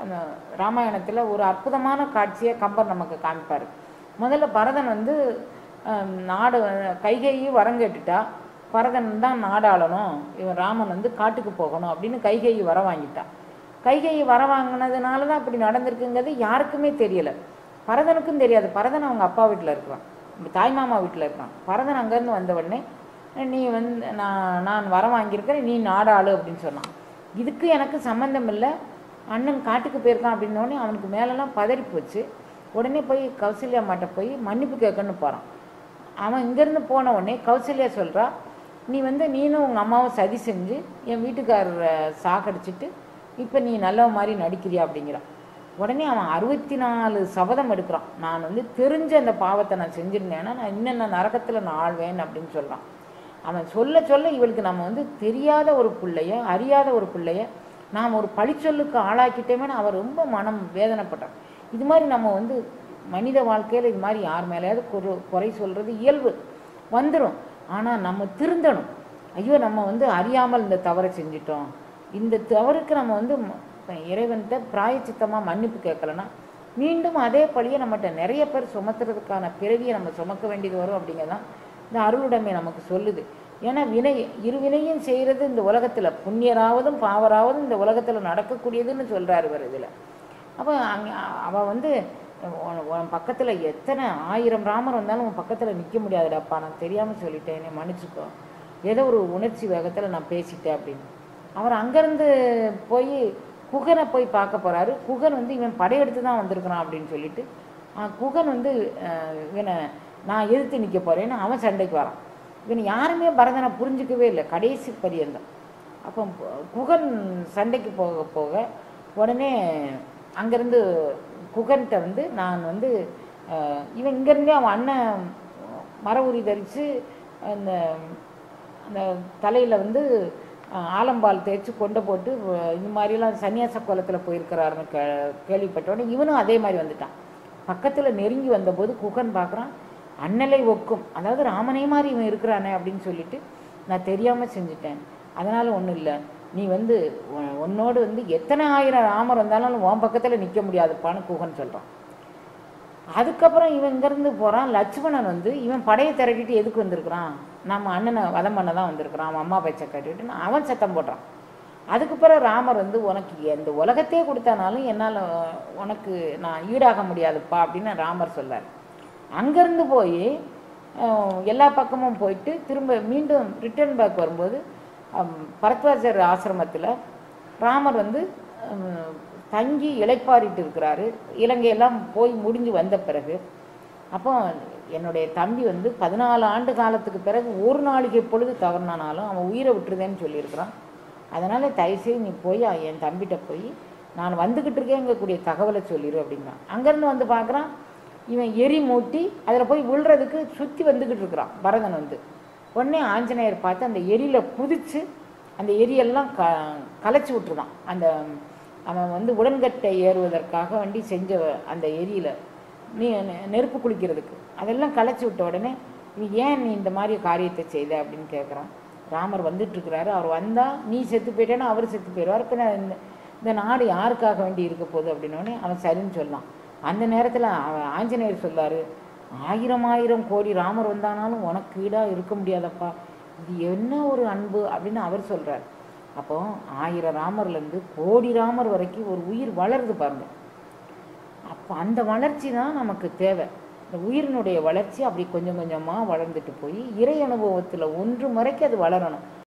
அந்த ராமாயணத்தில் ஒரு அற்புதமான காட்சியை கம்பர் நமக்கு காமிப்பார் முதல்ல பரதன் வந்து அஹ், நாடு கைகையை வரம் கேட்டுட்டா பரதன் தான் நாடாளணும் இவன் ராமன் வந்து காட்டுக்கு போகணும் அப்படின்னு கைகையை வர வாங்கிட்டான் கைகையை வர வாங்கினதுனால தான் அப்படி நடந்திருக்குங்கிறது யாருக்குமே தெரியல பரதனுக்கும் தெரியாது பரதன் அவங்க அப்பா வீட்டில் இருக்கிறான் நம்ம தாய்மாமா வீட்டில் இருக்கான் பரதன் அங்கேருந்து வந்த உடனே நீ வந்து நான் நான் வர வாங்கியிருக்கிறேன் நீ நாடாளு அப்படின்னு சொன்னான் இதுக்கு எனக்கு சம்மந்தம் இல்லை அண்ணன் காட்டுக்கு போயிருக்கான் அப்படின்னோடனே அவனுக்கு மேலெல்லாம் பதறி போச்சு உடனே போய் கௌசல்யா மாட்ட போய் மன்னிப்பு கேட்கணும்னு போகிறான் அவன் இங்கேருந்து போன உடனே கௌசல்யா சொல்கிறா நீ வந்து நீனும் உங்கள் அம்மாவும் சதி செஞ்சு என் வீட்டுக்காரரை சாகடிச்சிட்டு இப்போ நீ நல்ல மாதிரி நடிக்கிறியா அப்படிங்கிறான் உடனே அவன் அறுபத்தி நாலு சபதம் எடுக்கிறான் நான் வந்து தெரிஞ்ச அந்த பாவத்தை நான் செஞ்சிருந்தேன்னா நான் இன்னென்ன நரகத்தில் நான் ஆழ்வேன் அப்படின்னு சொல்கிறான் அவன் சொல்ல சொல்ல இவளுக்கு நம்ம வந்து தெரியாத ஒரு பிள்ளைய அறியாத ஒரு பிள்ளைய நாம் ஒரு பழிச்சொல்லுக்கு ஆளாக்கிட்டோமே அவர் ரொம்ப மனம் வேதனைப்பட்டான் இது மாதிரி நம்ம வந்து மனித வாழ்க்கையில் இது மாதிரி யார் மேலேயாவது குறை குறை சொல்கிறது இயல்பு வந்துடும் ஆனால் நம்ம திருந்தணும் ஐயோ நம்ம வந்து அறியாமல் இந்த தவறை செஞ்சிட்டோம் இந்த தவறுக்கு நம்ம வந்து ம- இறைவன்கிட்ட பிராயச்சித்தமாக மன்னிப்பு கேட்கலன்னா மீண்டும் அதே பழியை நம்மகிட்ட நிறைய பேர் சுமத்துறதுக்கான பிறவியை நம்ம சுமக்க வேண்டியது வரும் அப்படிங்கிறதான் இந்த அருளுடைமை நமக்கு சொல்லுது ஏன்னா வினை இரு வினையும் செய்கிறது இந்த உலகத்தில் புண்ணியராவதும் பாவராவதும் இந்த உலகத்தில் நடக்கக்கூடியதுன்னு சொல்கிறார் இவர் இதில் அப்போ அங்கே அவள் வந்து உன் உன் பக்கத்தில் எத்தனை ஆயிரம் ராமர் வந்தாலும் உன் பக்கத்தில் நிற்க முடியாதுடாப்பா நான் தெரியாமல் சொல்லிட்டேன் என்னை மன்னிச்சுக்கோ ஏதோ ஒரு உணர்ச்சி வேகத்தில் நான் பேசிட்டேன் அப்படின்னு அவர் அங்கேருந்து போய் குகனை போய் பார்க்க போகிறாரு குகன் வந்து இவன் படையெடுத்து தான் வந்திருக்கிறான் அப்படின்னு சொல்லிட்டு ஆ, குகன் வந்து அஹ், இவனை நான் எதிர்த்து நிற்க போகிறேன்னு அவன் சண்டைக்கு வரான் இவன் யாருமே பரதனை புரிஞ்சிக்கவே இல்லை கடைசி பரியந்தம் அப்போ குகன் சண்டைக்கு போக போக உடனே அங்கேருந்து குகன்கிட்ட வந்து நான் வந்து அஹ், இவன் இங்கேருந்தே அவன் அண்ணன் மர உரி தரித்து அந்த அந்த தலையில் வந்து அஹ், ஆலம்பால் தேய்ச்சி கொண்டை போட்டு அஹ், இது மாதிரிலாம் சன்னியாச கோலத்தில் போயிருக்கிறாருன்னு கே கேள்விப்பட்டோடனே இவனும் அதே மாதிரி வந்துட்டான் பக்கத்தில் நெருங்கி வந்தபோது குகன் பார்க்குறான் அண்ணலை ஒக்கும் அதாவது ராமனே மாதிரி இவன் இருக்கிறானே அப்படின்னு சொல்லிட்டு நான் தெரியாமல் செஞ்சுட்டேன் அதனால் ஒன்றும் இல்லை நீ வந்து உன்- உன்னோடு வந்து எத்தனை ஆயிரம் ராமர் வந்தாலும் உன் பக்கத்தில் நிற்க முடியாதுப்பான்னு குகன் சொல்கிறான் அதுக்கப்புறம் இவன் இங்கேருந்து போகிறான் லட்சுமணன் வந்து இவன் படையை திரட்டிட்டு எதுக்கு வந்திருக்கிறான் நம்ம அண்ணனை வதம் பண்ண தான் வந்திருக்கிறான் அவன் அம்மா பேச்சை கேட்டுட்டு அவன் சத்தம் போடுறான் அதுக்கு பிறகு ராமர் வந்து உனக்கு எந்த உலகத்தையே கொடுத்தானாலும் என்னால் உனக்கு நான் ஈடாக முடியாதுப்பா அப்படின்னு ராமர் சொல்லார் அங்கேருந்து போய் அஹ், எல்லா பக்கமும் போயிட்டு திரும்ப மீண்டும் ரிட்டர்ன் பேக் வரும்போது அம், பரத்வாஜர் ஆசிரமத்தில் ராமர் வந்து அஹ், தங்கி இளைப்பாறிட்டு இருக்கிறாரு இலங்கையெல்லாம் போய் முடிஞ்சு வந்த பிறகு அப்போ என்னுடைய தம்பி வந்து பதினாலு ஆண்டு காலத்துக்கு பிறகு ஒரு நாளைக்கு பொழுது தவறினானாலும் அவன் உயிரை விட்டுருதேன்னு சொல்லியிருக்கிறான் அதனால் தயவுசெய்து நீ போய் என் தம்பிகிட்ட போய் நான் வந்துக்கிட்டு இருக்கேங்கக்கூடிய தகவலை சொல்லிடு அப்படிங்கிறான் அங்கேருந்து வந்து பார்க்குறான் இவன் எரி மூட்டி அதில் போய் விழுறதுக்கு சுற்றி வந்துக்கிட்டு இருக்கிறான் பரதன் வந்து உடனே ஆஞ்சநேயர் பார்த்து அந்த எரியில் குதித்து அந்த எரியெல்லாம் க கலைச்சி விட்டுருதான் அந்த அவன் வந்து உடன்கட்டை ஏறுவதற்காக வேண்டி செஞ்ச அந்த எரியில் நீ நெ- நெருப்பு குளிக்கிறதுக்கு அதெல்லாம் கலைச்சி விட்ட உடனே நீ ஏன் நீ இந்த மாதிரி காரியத்தை செய்த அப்படின்னு கேட்குறான் ராமர் வந்துட்டு இருக்கிறாரு அவர் வந்தால் நீ செத்து போயிட்டேன்னா அவர் செத்து போயிடுவார் இப்போ நான் இந்த இந்த நாடு யாருக்காக வேண்டி இருக்க போகுது அப்படின்னோடனே அவன் சரின்னு சொன்னான் அந்த நேரத்தில் அவன் ஆஞ்சநேயர் சொல்லாரு ஆயிரம் ஆயிரம் கோடி ராமர் வந்தானாலும் உனக்கு ஈடாக இருக்க முடியாதப்பா இது என்ன ஒரு அன்பு அப்படின்னு அவர் சொல்கிறார் அப்போ ஆயிரம் ராமர்லேருந்து கோடி ராமர் வரைக்கும் ஒரு உயிர் வளருது பாருங்க அப்போ அந்த வளர்ச்சி தான் நமக்கு தேவை இந்த உயிரினுடைய வளர்ச்சி அப்படி கொஞ்சம் கொஞ்சமாக வளர்ந்துட்டு போய் இறை அனுபவத்தில் ஒன்று முறைக்கு அது வளரணும்